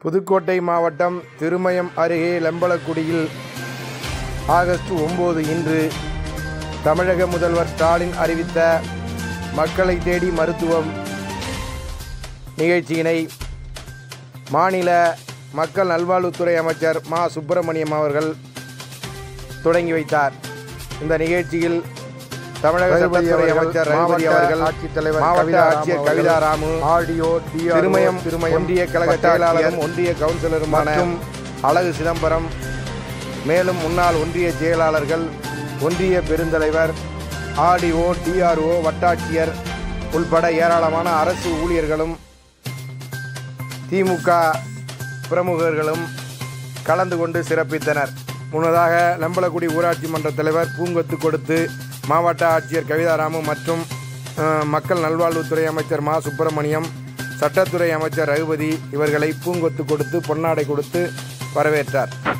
புதுக்கோட்டை மாவட்டம் திருமயம் அருகே லம்பலக்குடியில் ஆகஸ்ட் ஒம்பது இன்று தமிழக முதல்வர் ஸ்டாலின் அறிவித்த மக்களை தேடி மருத்துவம் நிகழ்ச்சியினை மாநில மக்கள் நல்வாழ்வுத்துறை அமைச்சர் மா சுப்பிரமணியம் அவர்கள் தொடங்கி வைத்தார் இந்த நிகழ்ச்சியில் தமிழக ரகுபதி சட்டத்துறை அவர்கள், அமைச்சர் ரகுபதி மாவட்ட அவர்கள் ஆட்சித்தலைவர் மாவட்ட கவிதா ராமு ஆட்சியர் அவர்கள், கவிதா ராமு ஆடியோ டிஆர்ஓ, திருமயம் திருமயம் ஒன்றிய கழக வட்டாட்சியர், செயலாளரும் ஒன்றிய கவுன்சிலருமான மற்றும் அழகு சிதம்பரம் மேலும் முன்னாள் ஒன்றிய செயலாளர்கள் ஒன்றிய பெருந்தலைவர் ஆர்டிஓ டிஆர்ஓ வட்டாட்சியர் உள்பட ஏராளமான அரசு ஊழியர்களும் திமுக பிரமுகர்களும் கலந்து கொண்டு சிறப்பித்தனர் முன்னதாக லம்பலக்குடி ஊராட்சி மன்ற தலைவர் பூங்கொத்து கொடுத்து மாவட்ட ஆட்சியர் கவிதாராமு மற்றும் அஹ், மக்கள் நல்வாழ்வுத்துறை அமைச்சர் மா சுப்பிரமணியம் சட்டத்துறை அமைச்சர் ரகுபதி இவர்களை பூங்கொத்து கொடுத்து பொன்னாடை கொடுத்து வரவேற்றார்